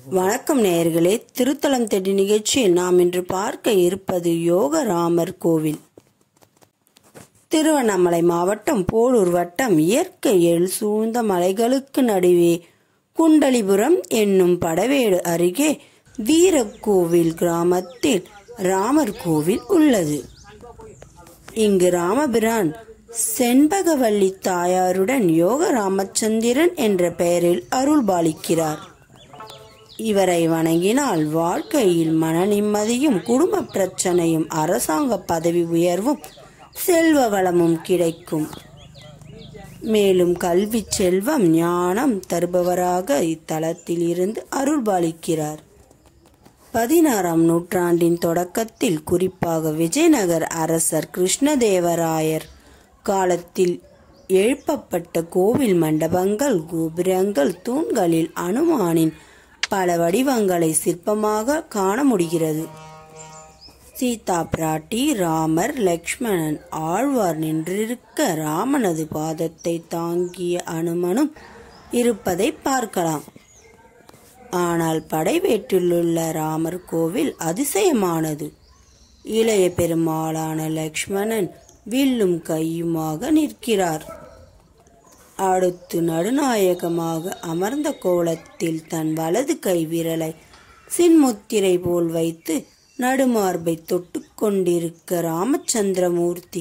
வணக்கம் நேயர்களே திருத்தலம் தேடி நிகழ்ச்சியில் நாம் இன்று பார்க்க இருப்பது யோக ராமர் கோவில் திருவண்ணாமலை மாவட்டம் போலூர் வட்டம் இயற்கை எழில் சூழ்ந்த மலைகளுக்கு நடுவே குண்டலிபுரம் என்னும் படவேடு அருகே வீரக்கோவில் கிராமத்தில் ராமர் கோவில் உள்ளது இங்கு ராமபிரான் செண்பகவல்லி தாயாருடன் யோக ராமச்சந்திரன் என்ற பெயரில் அருள்பாலிக்கிறார் இவரை வணங்கினால் வாழ்க்கையில் மன நிம்மதியும் குடும்ப பிரச்சனையும் அரசாங்க பதவி உயர்வும் செல்வ வளமும் கிடைக்கும் மேலும் கல்வி செல்வம் ஞானம் தருபவராக இத்தலத்தில் இருந்து அருள்பாலிக்கிறார் பதினாறாம் நூற்றாண்டின் தொடக்கத்தில் குறிப்பாக விஜயநகர் அரசர் கிருஷ்ணதேவராயர் காலத்தில் எழுப்பப்பட்ட கோவில் மண்டபங்கள் கோபுரங்கள் தூண்களில் அனுமானின் பல வடிவங்களை சிற்பமாக காண முடிகிறது சீதா பிராட்டி ராமர் லக்ஷ்மணன் ஆழ்வார் நின்றிருக்க ராமனது பாதத்தை தாங்கிய அனுமனும் இருப்பதை பார்க்கலாம் ஆனால் படைவேட்டிலுள்ள ராமர் கோவில் அதிசயமானது இளைய பெருமாளான லக்ஷ்மணன் வில்லும் கையுமாக நிற்கிறார் அடுத்து நடுநாயகமாக அமர்ந்த கோலத்தில் தன் வலது கை விரலை சின்முத்திரை போல் வைத்து நடுமார்பை தொட்டு கொண்டிருக்க ராமச்சந்திரமூர்த்தி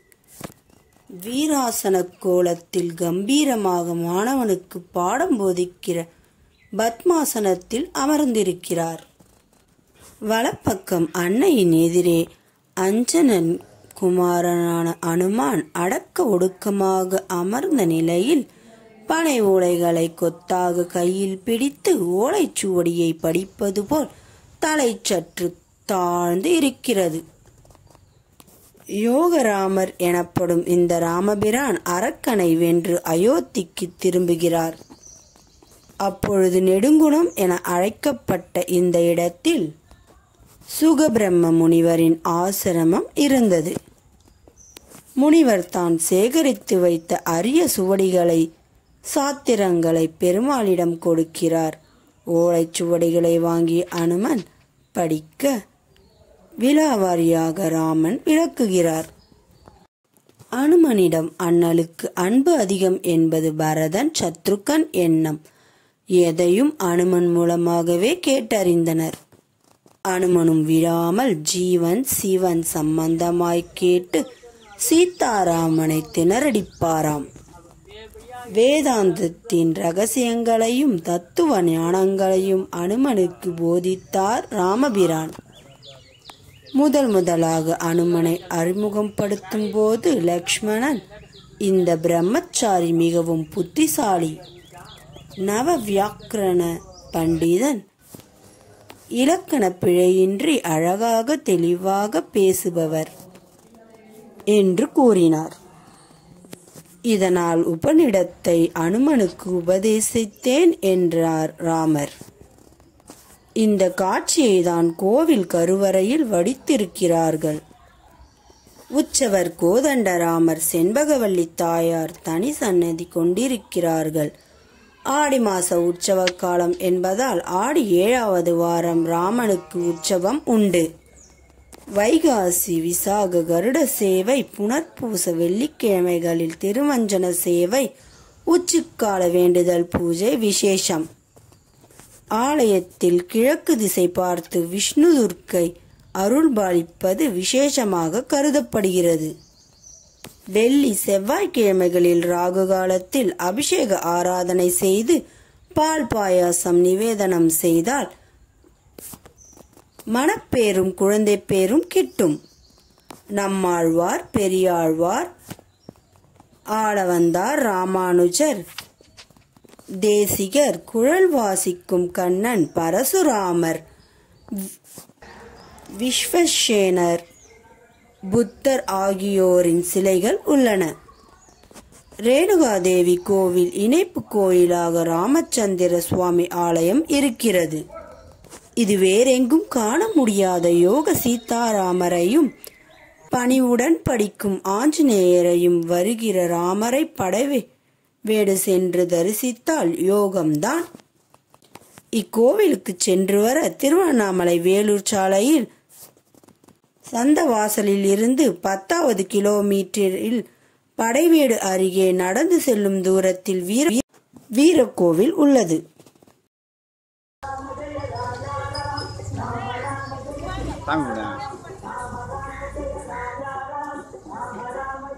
வீராசன கோலத்தில் கம்பீரமாக மாணவனுக்கு பாடம் போதிக்கிற பத்மாசனத்தில் அமர்ந்திருக்கிறார் வலப்பக்கம் அன்னையின் எதிரே அஞ்சனன் குமாரனான அனுமான் அடக்க ஒடுக்கமாக அமர்ந்த நிலையில் பனை ஓலைகளை கொத்தாக கையில் பிடித்து ஓலைச்சுவடியை படிப்பது போல் தலை சற்று தாழ்ந்து இருக்கிறது யோகராமர் எனப்படும் இந்த ராமபிரான் அரக்கனை வென்று அயோத்திக்கு திரும்புகிறார் அப்பொழுது நெடுங்குணம் என அழைக்கப்பட்ட இந்த இடத்தில் சுகபிரம்ம முனிவரின் ஆசிரமம் இருந்தது முனிவர் தான் சேகரித்து வைத்த அரிய சுவடிகளை சாத்திரங்களை பெருமாளிடம் கொடுக்கிறார் ஓலைச்சுவடிகளை வாங்கிய அனுமன் படிக்க விலாவாரியாக ராமன் விளக்குகிறார் அனுமனிடம் அண்ணலுக்கு அன்பு அதிகம் என்பது பரதன் சத்ருக்கன் எண்ணம் எதையும் அனுமன் மூலமாகவே கேட்டறிந்தனர் அனுமனும் விடாமல் ஜீவன் சிவன் சம்பந்தமாய் கேட்டு சீதாராமனை திணறடிப்பாராம் வேதாந்தத்தின் ரகசியங்களையும் தத்துவ ஞானங்களையும் அனுமனுக்கு போதித்தார் ராமபிரான் முதல் முதலாக அனுமனை அறிமுகப்படுத்தும் போது லக்ஷ்மணன் இந்த பிரம்மச்சாரி மிகவும் புத்திசாலி நவ வியாக்கரண பண்டிதன் இலக்கண பிழையின்றி அழகாக தெளிவாக பேசுபவர் என்று கூறினார் இதனால் உபனிடத்தை அனுமனுக்கு உபதேசித்தேன் என்றார் ராமர் இந்த காட்சியை தான் கோவில் கருவறையில் வடித்திருக்கிறார்கள் உற்சவர் கோதண்டராமர் செண்பகவல்லி தாயார் தனி சன்னதி கொண்டிருக்கிறார்கள் ஆடி மாச உற்சவ காலம் என்பதால் ஆடி ஏழாவது வாரம் ராமனுக்கு உற்சவம் உண்டு வைகாசி விசாக கருட சேவை புனர்பூச வெள்ளிக்கிழமைகளில் திருமஞ்சன சேவை உச்சிக்கால வேண்டுதல் பூஜை விசேஷம் ஆலயத்தில் கிழக்கு திசை பார்த்து விஷ்ணு துர்க்கை அருள்பாலிப்பது விசேஷமாக கருதப்படுகிறது வெள்ளி செவ்வாய்க்கிழமைகளில் ராகு காலத்தில் அபிஷேக ஆராதனை செய்து பால் பாயாசம் நிவேதனம் செய்தால் மணப்பேரும் குழந்தை பேரும் கிட்டும் நம்மாழ்வார் பெரியாழ்வார் ஆளவந்தார் ராமானுஜர் தேசிகர் குழல் வாசிக்கும் கண்ணன் பரசுராமர் விஸ்வசேனர் புத்தர் ஆகியோரின் சிலைகள் உள்ளன ரேணுகாதேவி கோவில் இணைப்பு கோயிலாக ராமச்சந்திர சுவாமி ஆலயம் இருக்கிறது இது வேறெங்கும் காண முடியாத யோக சீதாராமரையும் பணிவுடன் படிக்கும் ஆஞ்சநேயரையும் வருகிற ராமரை படவே வேடு சென்று தரிசித்தால் யோகம்தான் இக்கோவிலுக்கு சென்று வர திருவண்ணாமலை வேலூர் சாலையில் சந்தவாசலில் இருந்து பத்தாவது கிலோமீட்டரில் படைவீடு அருகே நடந்து செல்லும் தூரத்தில் வீர வீரக்கோவில் உள்ளது தாங்க